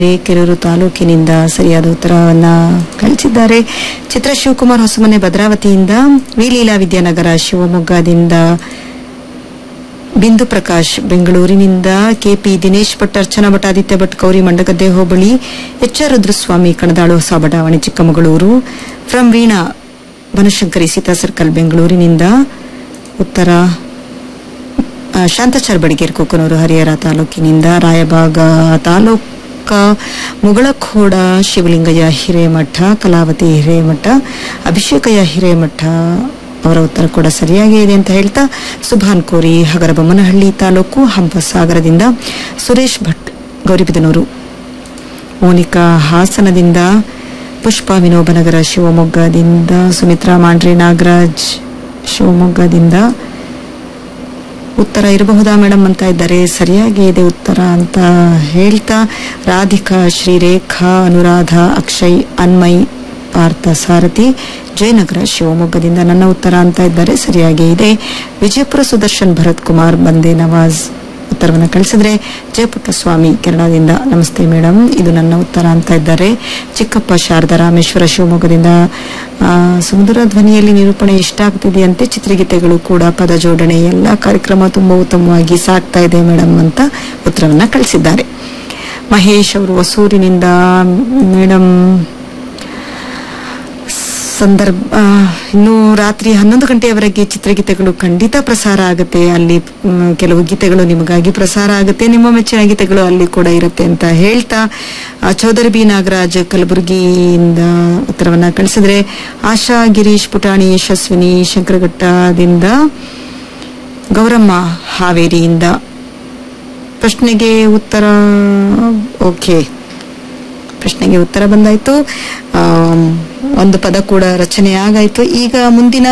ಕೆರೂರು ತಾಲೂಕಿನಿಂದ ಸರಿಯಾದ ಉತ್ತರವನ್ನ ಕಳಿಸಿದ್ದಾರೆ ಚಿತ್ರ ಶಿವಕುಮಾರ್ ಹೊಸಮನೆ ಭದ್ರಾವತಿಯಿಂದ ವಿಲೀಲಾ ವಿದ್ಯಾನಗರ ಶಿವಮೊಗ್ಗದಿಂದ ಬಿಂದು ಪ್ರಕಾಶ್ ಬೆಂಗಳೂರಿನಿಂದ ಕೆಪಿ ದಿನೇಶ್ ಭಟ್ ಅರ್ಚನಾ ಭಟ್ ಆದಿತ್ಯ ಭಟ್ ಗೌರಿ ಮಂಡಗದ್ದೆ ಹೋಬಳಿ ಎಚ್ ಆರ್ ರುದ್ರಸ್ವಾಮಿ ಕಣದಾಳು ಹೊಸ ಬಡಾವಣೆ ಚಿಕ್ಕಮಗಳೂರು ಫ್ರಮ್ ವೀಣಾ ಬನಶಂಕರಿ ಸೀತಾ ಸರ್ಕಲ್ ಬೆಂಗಳೂರಿನಿಂದ ಉತ್ತರ ಆ, ಶಾಂತಾಚಾರ್ ಬಡಿಗೇರ್ ಕೊಕ್ಕನೂರು ಹರಿಹರ ತಾಲೂಕಿನಿಂದ ರಾಯಬಾಗ ತಾಲೂಕ ಮುಗಳಖೋಡ ಶಿವಲಿಂಗಯ್ಯ ಹಿರೇಮಠ ಕಲಾವತಿ ಹಿರೇಮಠ ಅಭಿಷೇಕಯ್ಯ ಹಿರೇಮಠ ಅವರ ಉತ್ತರ ಕೂಡ ಸರಿಯಾಗಿ ಇದೆ ಅಂತ ಹೇಳ್ತಾ ಸುಭಾನ್ ಕೋರಿ ಹಗರಬೊಮ್ಮನಹಳ್ಳಿ ತಾಲೂಕು ಹಂಪಸಾಗರದಿಂದ ಸುರೇಶ್ ಭಟ್ ಗೌರಿಬಿದನೂರು ಮೋನಿಕಾ ಹಾಸನದಿಂದ ಪುಷ್ಪ ವಿನೋಬನಗರ ಶಿವಮೊಗ್ಗದಿಂದ ಸುಮಿತ್ರಾ ಮಾಂಡ್ರೆ ನಾಗರಾಜ್ ಶಿವಮೊಗ್ಗದಿಂದ ಉತ್ತರ ಇರಬಹುದಾ ಮೇಡಮ್ ಅಂತ ಇದ್ದಾರೆ ಸರಿಯಾಗಿ ಇದೆ ಉತ್ತರ ಅಂತ ಹೇಳ್ತಾ ರಾಧಿಕಾ ಶ್ರೀರೇಖಾ ಅನುರಾಧ ಅಕ್ಷಯ್ ಅನ್ಮಯ್ ಪಾರ್ಥ ಸಾರಥಿ ಜಯನಗರ ಶಿವಮೊಗ್ಗದಿಂದ ನನ್ನ ಉತ್ತರ ಅಂತ ಇದ್ದಾರೆ ಸರಿಯಾಗಿ ಇದೆ ವಿಜಯಪುರ ಸುದರ್ಶನ್ ಭರತ್ ಕುಮಾರ್ ಬಂದೆ ನವಾಜ್ ಉತ್ತರವನ್ನು ಕಳಿಸಿದ್ರೆ ಜಯಪುಟ್ಟಸ್ವಾಮಿ ಕೆನಡಾದಿಂದ ನಮಸ್ತೆ ಮೇಡಮ್ ಇದು ನನ್ನ ಉತ್ತರ ಅಂತ ಇದ್ದಾರೆ ಚಿಕ್ಕಪ್ಪ ಶಾರದಾ ರಾಮೇಶ್ವರ ಶಿವಮೊಗ್ಗದಿಂದ ಆ, ಸುಮಧುರ ಧ್ವನಿಯಲ್ಲಿ ನಿರೂಪಣೆ ಇಷ್ಟ ಆಗ್ತಿದೆಯಂತೆ ಚಿತ್ರಗೀತೆಗಳು ಕೂಡ ಪದ ಜೋಡಣೆ ಎಲ್ಲ ಕಾರ್ಯಕ್ರಮ ತುಂಬಾ ಉತ್ತಮವಾಗಿ ಸಾಗ್ತಾ ಇದೆ ಮೇಡಮ್ ಅಂತ ಉತ್ತರವನ್ನ ಕಳಿಸಿದ್ದಾರೆ ಮಹೇಶ್ ಅವರು ಹೊಸೂರಿನಿಂದ ಮೇಡಮ್ ಸಂದರ್ಭ ಆ, ಇನ್ನು ರಾತ್ರಿ ಹನ್ನೊಂದು ಗಂಟೆಯವರೆಗೆ ಚಿತ್ರಗೀತೆಗಳು ಖಂಡಿತ ಪ್ರಸಾರ ಆಗುತ್ತೆ ಅಲ್ಲಿ ಮ್, ಕೆಲವು ಗೀತೆಗಳು ನಿಮಗಾಗಿ ಪ್ರಸಾರ ಆಗುತ್ತೆ ನಿಮ್ಮ ಮೆಚ್ಚಿನ ಗೀತೆಗಳು ಅಲ್ಲಿ ಕೂಡ ಇರುತ್ತೆ ಅಂತ ಹೇಳ್ತಾ ಆ, ಚೌಧರಿ ಬಿ ನಾಗರಾಜ್ ಕಲಬುರಗಿಯಿಂದ ಉತ್ತರವನ್ನ ಕಳಿಸಿದ್ರೆ ಆಶಾ ಗಿರೀಶ್ ಪುಟಾಣಿ ಯಶಸ್ವಿನಿ ಶಂಕರಘಟ್ಟದಿಂದ ಗೌರಮ್ಮ ಹಾವೇರಿಯಿಂದ ಪ್ರಶ್ನೆಗೆ ಉತ್ತರ ಓಕೆ ಪ್ರಶ್ನೆಗೆ ಉತ್ತರ ಬಂದಾಯ್ತು ಆಮ್, ಒಂದು ಪದ ಕೂಡ ರಚನೆ ಆಗಾಯ್ತು ಈಗ ಮುಂದಿನ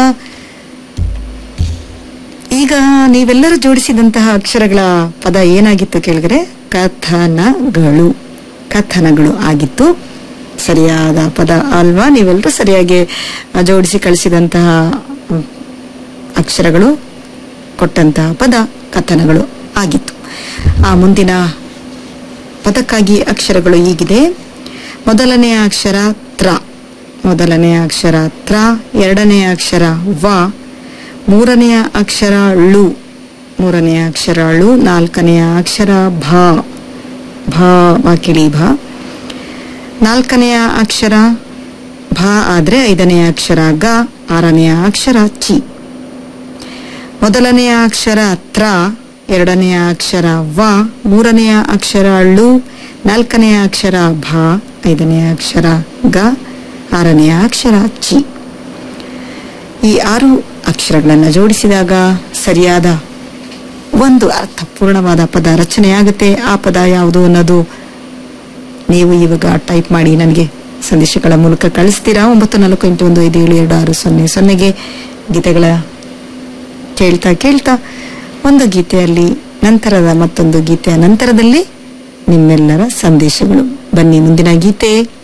ಈಗ ನೀವೆಲ್ಲರೂ ಜೋಡಿಸಿದಂತಹ ಅಕ್ಷರಗಳ ಪದ ಏನಾಗಿತ್ತು ಕೇಳಿದ್ರೆ ಕಥನಗಳು ಕಥನಗಳು ಆಗಿತ್ತು ಸರಿಯಾದ ಪದ ಅಲ್ವಾ ನೀವೆಲ್ಲರೂ ಸರಿಯಾಗಿ ಆ, ಜೋಡಿಸಿ ಕಳಿಸಿದಂತಹ ಮ್, ಅಕ್ಷರಗಳು ಕೊಟ್ಟಂತಹ ಪದ ಕಥನಗಳು ಆಗಿತ್ತು ಆ ಮುಂದಿನ ಪದಕ್ಕಾಗಿ ಅಕ್ಷರಗಳು ಹೀಗಿದೆ ಮೊದಲನೆಯ ಅಕ್ಷರ ತ್ರ ಮೊದಲನೆಯ ಅಕ್ಷರ ತ್ರ ಎರಡನೆಯ ಅಕ್ಷರ ವ ಮೂರನೆಯ ಅಕ್ಷರ ಳು ಮೂರನೆಯ ಅಕ್ಷರ ಳು ನಾಲ್ಕನೆಯ ಅಕ್ಷರ ಭ ಭ ಬಾಕಿಳಿ ಭ ನಾಲ್ಕನೆಯ ಅಕ್ಷರ ಭ ಆದ್ರೆ ಐದನೆಯ ಅಕ್ಷರ ಗ ಆರನೆಯ ಅಕ್ಷರ ಚಿ ಮೊದಲನೆಯ ಅಕ್ಷರ ತ್ರ ಎರಡನೆಯ ಅಕ್ಷರ ವ ಮೂರನೆಯ ಅಕ್ಷರ ಳು ನಾಲ್ಕನೆಯ ಅಕ್ಷರ ಭ ಐದನೆಯ ಅಕ್ಷರ ಗ ಆರನೆಯ ಅಕ್ಷರ ಚಿ ಈ ಆರು ಅಕ್ಷರಗಳನ್ನು ಜೋಡಿಸಿದಾಗ ಸರಿಯಾದ ಒಂದು ಅರ್ಥಪೂರ್ಣವಾದ ಪದ ರಚನೆಯಾಗುತ್ತೆ ಆ ಪದ ಯಾವುದು ಅನ್ನೋದು ನೀವು ಇವಾಗ ಟೈಪ್ ಮಾಡಿ ನನಗೆ ಸಂದೇಶಗಳ ಮೂಲಕ ಕಳಿಸ್ತೀರಾ ಒಂಬತ್ತು ನಾಲ್ಕು ಎಂಟು ಒಂದು ಐದು ಏಳು ಎರಡು ಆರು ಸೊನ್ನೆ ಸೊನ್ನೆಗೆ ಗೀತೆಗಳ ಕೇಳ್ತಾ ಕೇಳ್ತಾ ಒಂದು ಗೀತೆಯಲ್ಲಿ ನಂತರದ ಮತ್ತೊಂದು ಗೀತೆಯ ನಂತರದಲ್ಲಿ ನಿಮ್ಮೆಲ್ಲರ ಸಂದೇಶಗಳು ಬನ್ನಿ ಮುಂದಿನ ಗೀತೆ